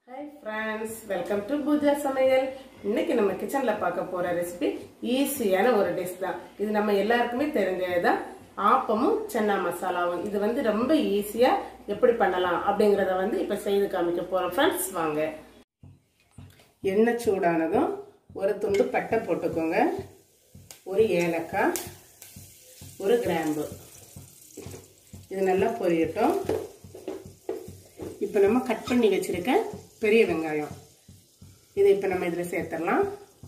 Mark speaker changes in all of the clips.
Speaker 1: hi friends welcome to Pooja சமையல் இன்னைக்கு நம்ம கிச்சன்ல பார்க்க போற ரெசிபி ஈஸியான ஒரு டிஷ் தான் இது நம்ம எல்லாருக்குமே தெரிஞ்சதுதான் ஆப்பமும் சென்னா மசாலாவும் இது வந்து ரொம்ப ஈஸியா எப்படி பண்ணலாம் அப்படிங்கறத வந்து இப்ப செய்து காமிக்க போறோம் ஃப்ரெண்ட்ஸ் வாங்க எண்ணெய் சூடானதும் ஒரு துண்டு பட்டை போட்டுக்கோங்க ஒரு ஏலக்காய் ஒரு கிராம்பு இது நல்லா பொரியட்டும் இப்போ நம்ம கட் பண்ணி வச்சிருக்க பெரிய வெங்காயம் இதை இப்போ நம்ம இதில் சேர்த்துடலாம்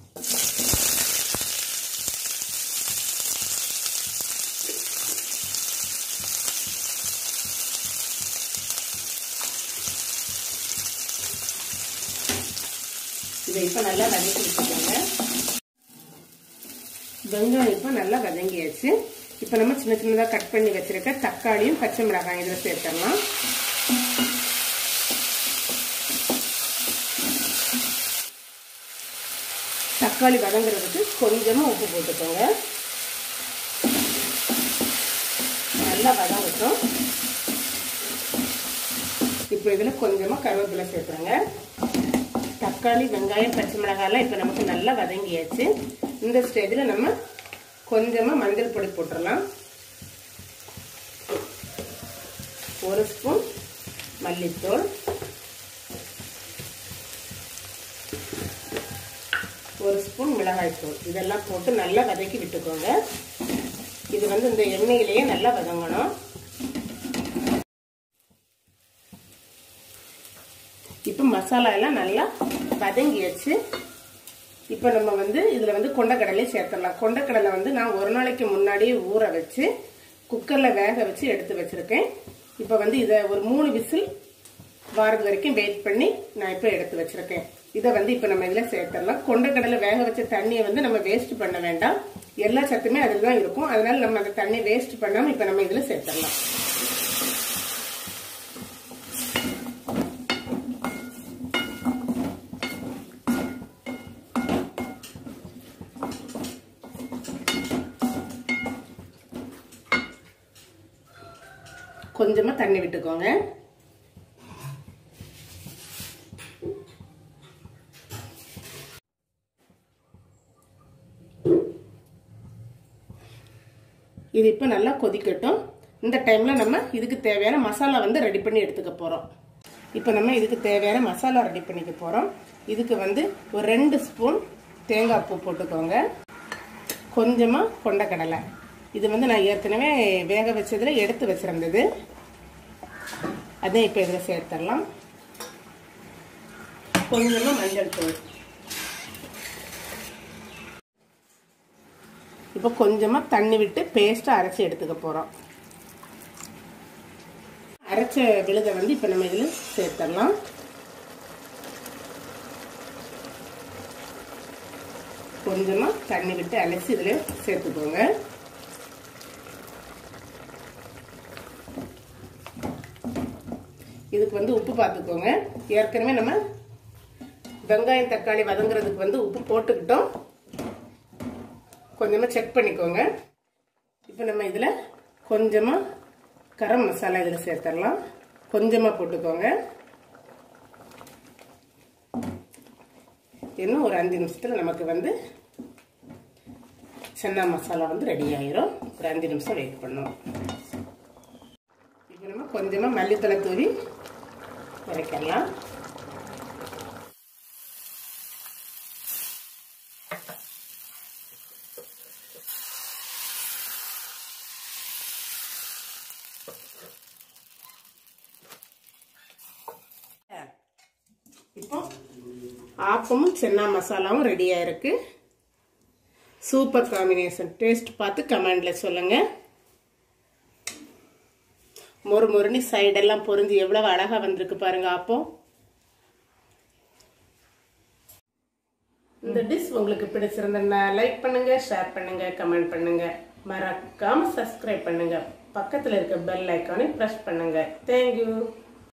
Speaker 1: இதை இப்போ நல்லா வதக்கி வச்சுக்கோங்க வெங்காயம் இப்போ நல்லா வதங்கியாச்சு இப்போ நம்ம சின்ன சின்னதாக கட் பண்ணி வச்சிருக்க தக்காளியும் பச்சை மிளகாய் இதில் சேர்த்துடலாம் தக்காளி வதங்குறதுக்கு கொஞ்சமாக உப்பு போட்டுக்கோங்க நல்லா வதங்கட்டும் இப்போ இதில் கொஞ்சமாக கருவேப்பிலை சேர்த்துருங்க தக்காளி வெங்காயம் பச்சை மிளகாயெல்லாம் இப்போ நமக்கு நல்லா வதங்கியாச்சு இந்த ஸ்டேஜில் நம்ம கொஞ்சமாக மஞ்சள் பொடி போட்டுடலாம் ஒரு ஸ்பூன் மல்லித்தூள் ஒரு ஸ்பூன் மிளகாய்த்தூள் இதெல்லாம் போட்டு நல்லா வதக்கி விட்டுக்கோங்க இது வந்து இந்த எண்ணெயிலேயே நல்லா வதங்கணும் இப்போ மசாலா எல்லாம் நல்லா வதங்கியாச்சு இப்போ நம்ம வந்து இதில் வந்து கொண்டக்கடலையும் சேர்த்துடலாம் கொண்டக்கடலை வந்து நான் ஒரு நாளைக்கு முன்னாடியே ஊற வச்சு குக்கரில் வேக வச்சு எடுத்து வச்சுருக்கேன் இப்போ வந்து இதை ஒரு மூணு விசில் வாரது வரைக்கும் வெயிட் பண்ணி நான் இப்போ எடுத்து வச்சுருக்கேன் இதை வந்து இப்போ நம்ம இதில் சேர்த்துடலாம் கொண்டக்கடலை வேக வச்ச தண்ணியை வந்து நம்ம வேஸ்ட் பண்ண வேண்டாம் எல்லா சத்துமே அதில் தான் இருக்கும் அதனால நம்ம அந்த தண்ணி வேஸ்ட் பண்ணாமல் இப்போ நம்ம இதில் சேர்த்துடலாம் கொஞ்சமாக தண்ணி விட்டுக்கோங்க இது இப்போ நல்லா கொதிக்கட்டும் இந்த டைமில் நம்ம இதுக்கு தேவையான மசாலா வந்து ரெடி பண்ணி எடுத்துக்க போகிறோம் இப்போ நம்ம இதுக்கு தேவையான மசாலா ரெடி பண்ணிக்க போகிறோம் இதுக்கு வந்து ஒரு ரெண்டு ஸ்பூன் தேங்காய் பூ போட்டுக்கோங்க கொஞ்சமாக கொண்டக்கடலை இது வந்து நான் ஏற்கனவே வேக வச்சதில் எடுத்து வச்சுருந்தது அதே இப்போ இதில் சேர்த்துடலாம் கொஞ்சமாக மஞ்சள் தூள் இப்போ கொஞ்சமாக தண்ணி விட்டு பேஸ்ட்டாக அரைச்சி எடுத்துக்க போகிறோம் அரைச்ச விழுதை வந்து இப்போ நம்ம இதில் சேர்த்துடலாம் கொஞ்சமாக தண்ணி விட்டு அரைச்சி இதில் சேர்த்துக்கோங்க இதுக்கு வந்து உப்பு பார்த்துக்கோங்க ஏற்கனவே நம்ம வெங்காயம் தக்காளி வதங்குறதுக்கு வந்து உப்பு போட்டுக்கிட்டோம் கொஞ்சமாக செக் பண்ணிக்கோங்க இப்போ நம்ம இதில் கொஞ்சமாக கரம் மசாலா இதில் சேர்த்துடலாம் கொஞ்சமாக போட்டுக்கோங்க இன்னும் ஒரு அஞ்சு நிமிஷத்தில் நமக்கு வந்து சென்னா மசாலா வந்து ரெடி ஆயிரும் ஒரு அஞ்சு நிமிஷம் வெயிட் பண்ணுவோம் இப்போ நம்ம கொஞ்சமாக மல்லித்தலை தூவி இறக்கிடலாம் இப்போ ஆப்பமும் சென்னா மசாலாவும் ரெடியாக இருக்கு சூப்பர் காம்பினேஷன் டேஸ்ட் பார்த்து கமெண்டில் சொல்லுங்கள் மொறு மொறுனி சைடெல்லாம் பொறிஞ்சு எவ்வளவு அழகாக வந்திருக்கு பாருங்க அப்போ இந்த டிஷ் உங்களுக்கு பிடிச்சிருந்தா லைக் பண்ணுங்க ஷேர் பண்ணுங்க கமெண்ட் பண்ணுங்க மறக்காம சப்ஸ்கிரைப் பண்ணுங்க பக்கத்தில் இருக்க பெல் ஐக்கானை ப்ரெஸ் பண்ணுங்க தேங்க்யூ